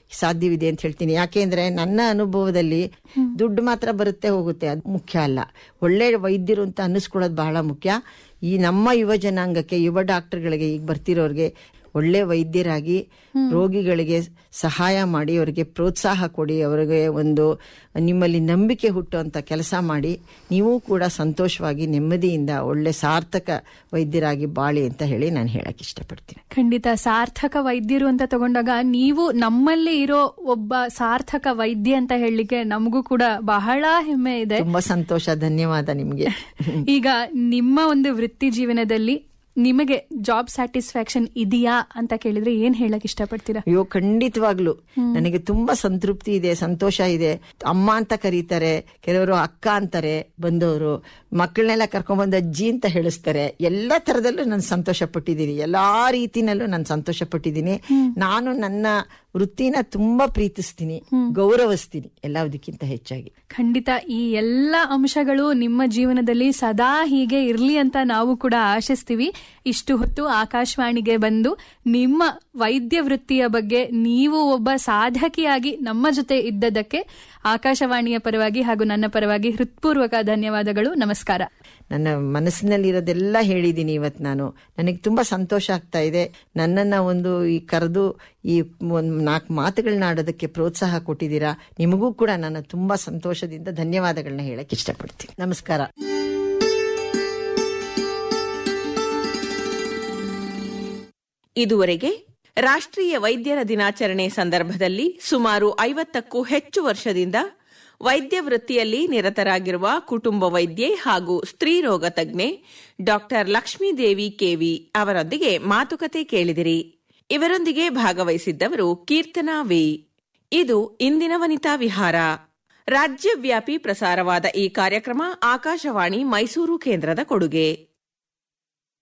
ಸಾಧ್ಯವಿದೆ ಅಂತ ಹೇಳ್ತೀನಿ ಯಾಕೆಂದ್ರೆ ನನ್ನ ಅನುಭವದಲ್ಲಿ ದುಡ್ಡು ಮಾತ್ರ ಬರುತ್ತೆ ಹೋಗುತ್ತೆ ಅದು ಮುಖ್ಯ ಅಲ್ಲ ಒಳ್ಳೆ ವೈದ್ಯರು ಅಂತ ಅನ್ನಿಸ್ಕೊಳ್ಳೋದು ಬಹಳ ಮುಖ್ಯ ಈ ನಮ್ಮ ಯುವ ಜನಾಂಗಕ್ಕೆ ಯುವ ಡಾಕ್ಟರ್ಗಳಿಗೆ ಈಗ ಬರ್ತಿರೋರಿಗೆ ಒಳ್ಳೆ ವೈದ್ಯರಾಗಿ ರೋಗಿಗಳಿಗೆ ಸಹಾಯ ಮಾಡಿ ಅವರಿಗೆ ಪ್ರೋತ್ಸಾಹ ಕೊಡಿ ಅವರಿಗೆ ಒಂದು ನಿಮ್ಮಲ್ಲಿ ನಂಬಿಕೆ ಹುಟ್ಟುವಂತ ಕೆಲಸ ಮಾಡಿ ನೀವು ಕೂಡ ಸಂತೋಷವಾಗಿ ನೆಮ್ಮದಿಯಿಂದ ಒಳ್ಳೆ ಸಾರ್ಥಕ ವೈದ್ಯರಾಗಿ ಬಾಳಿ ಅಂತ ಹೇಳಿ ನಾನು ಹೇಳಕ್ ಇಷ್ಟಪಡ್ತೀನಿ ಖಂಡಿತ ಸಾರ್ಥಕ ವೈದ್ಯರು ಅಂತ ತಗೊಂಡಾಗ ನೀವು ನಮ್ಮಲ್ಲಿ ಇರೋ ಒಬ್ಬ ಸಾರ್ಥಕ ವೈದ್ಯ ಅಂತ ಹೇಳಲಿಕ್ಕೆ ನಮಗೂ ಕೂಡ ಬಹಳ ಹೆಮ್ಮೆ ಇದೆ ತುಂಬಾ ಸಂತೋಷ ಧನ್ಯವಾದ ನಿಮ್ಗೆ ಈಗ ನಿಮ್ಮ ಒಂದು ವೃತ್ತಿ ಜೀವನದಲ್ಲಿ ನಿಮಗೆ ಜಾಬ್ ಸ್ಯಾಟಿಸ್ಫ್ಯಾಕ್ಷನ್ ಇದೆಯಾ ಅಂತ ಕೇಳಿದ್ರೆ ಏನ್ ಹೇಳಕ್ ಇಷ್ಟಪಡ್ತೀರಾ ಅಯ್ಯೋ ಖಂಡಿತವಾಗ್ಲು ನನಗೆ ತುಂಬಾ ಸಂತೃಪ್ತಿ ಇದೆ ಸಂತೋಷ ಇದೆ ಅಮ್ಮ ಅಂತ ಕರೀತಾರೆ ಕೆಲವರು ಅಕ್ಕ ಅಂತಾರೆ ಬಂದವರು ಮಕ್ಕಳನ್ನೆಲ್ಲ ಕರ್ಕೊಂಡ್ಬಂದು ಅಜ್ಜಿ ಅಂತ ಹೇಳಿಸ್ತಾರೆ ಎಲ್ಲ ತರದಲ್ಲೂ ನಾನು ಸಂತೋಷ ಪಟ್ಟಿದ್ದೀನಿ ಎಲ್ಲಾ ರೀತಿನಲ್ಲೂ ನಾನು ಸಂತೋಷ ಪಟ್ಟಿದ್ದೀನಿ ನಾನು ನನ್ನ ವೃತ್ತಿನ ತುಂಬಾ ಪ್ರೀತಿಸ್ತೀನಿ ಗೌರವಿಸ್ತೀನಿ ಎಲ್ಲದಕ್ಕಿಂತ ಹೆಚ್ಚಾಗಿ ಖಂಡಿತ ಈ ಎಲ್ಲ ಅಂಶಗಳು ನಿಮ್ಮ ಜೀವನದಲ್ಲಿ ಸದಾ ಹೀಗೆ ಇರ್ಲಿ ಅಂತ ನಾವು ಕೂಡ ಆಶಿಸ್ತೀವಿ ಇಷ್ಟು ಹೊತ್ತು ಆಕಾಶವಾಣಿಗೆ ಬಂದು ನಿಮ್ಮ ವೈದ್ಯ ವೃತ್ತಿಯ ಬಗ್ಗೆ ನೀವು ಒಬ್ಬ ಸಾಧಕಿಯಾಗಿ ನಮ್ಮ ಜೊತೆ ಇದ್ದದಕ್ಕೆ ಆಕಾಶವಾಣಿಯ ಪರವಾಗಿ ಹಾಗೂ ನನ್ನ ಪರವಾಗಿ ಹೃತ್ಪೂರ್ವಕ ಧನ್ಯವಾದಗಳು ನಮಸ್ಕಾರ ನನ್ನ ಮನಸ್ಸಿನಲ್ಲಿರೋದೆಲ್ಲ ಹೇಳಿದ್ದೀನಿ ಇವತ್ತು ನಾನು ನನಗೆ ತುಂಬಾ ಸಂತೋಷ ಆಗ್ತಾ ಇದೆ ನನ್ನನ್ನ ಒಂದು ಈ ಕರೆದು ಈ ಒಂದು ನಾಲ್ಕು ಮಾತುಗಳನ್ನ ಆಡೋದಕ್ಕೆ ಪ್ರೋತ್ಸಾಹ ಕೊಟ್ಟಿದ್ದೀರಾ ನಿಮಗೂ ಕೂಡ ನಾನು ತುಂಬಾ ಸಂತೋಷದಿಂದ ಧನ್ಯವಾದಗಳನ್ನ ಹೇಳಕ್ ಇಷ್ಟಪಡ್ತೀನಿ ನಮಸ್ಕಾರ ಇದುವರೆಗೆ ರಾಷ್ಟ್ರೀಯ ವೈದ್ಯರ ದಿನಾಚರಣೆ ಸಂದರ್ಭದಲ್ಲಿ ಸುಮಾರು ಐವತ್ತಕ್ಕೂ ಹೆಚ್ಚು ವರ್ಷದಿಂದ ವೈದ್ಯ ವೃತ್ತಿಯಲ್ಲಿ ನಿರತರಾಗಿರುವ ಕುಟುಂಬ ವೈದ್ಯೆ ಹಾಗೂ ಸ್ತ್ರೀರೋಗ ತಜ್ಞೆ ಡಾಕ್ಟರ್ ಲಕ್ಷ್ಮೀದೇವಿ ಕೆವಿ ಅವರೊಂದಿಗೆ ಮಾತುಕತೆ ಕೇಳಿದಿರಿ ಇವರೊಂದಿಗೆ ಭಾಗವಹಿಸಿದ್ದವರು ಕೀರ್ತನಾ ವಿ ಇದು ಇಂದಿನ ವನಿತಾ ವಿಹಾರ ರಾಜ್ಯವ್ಯಾಪಿ ಪ್ರಸಾರವಾದ ಈ ಕಾರ್ಯಕ್ರಮ ಆಕಾಶವಾಣಿ ಮೈಸೂರು ಕೇಂದ್ರದ ಕೊಡುಗೆ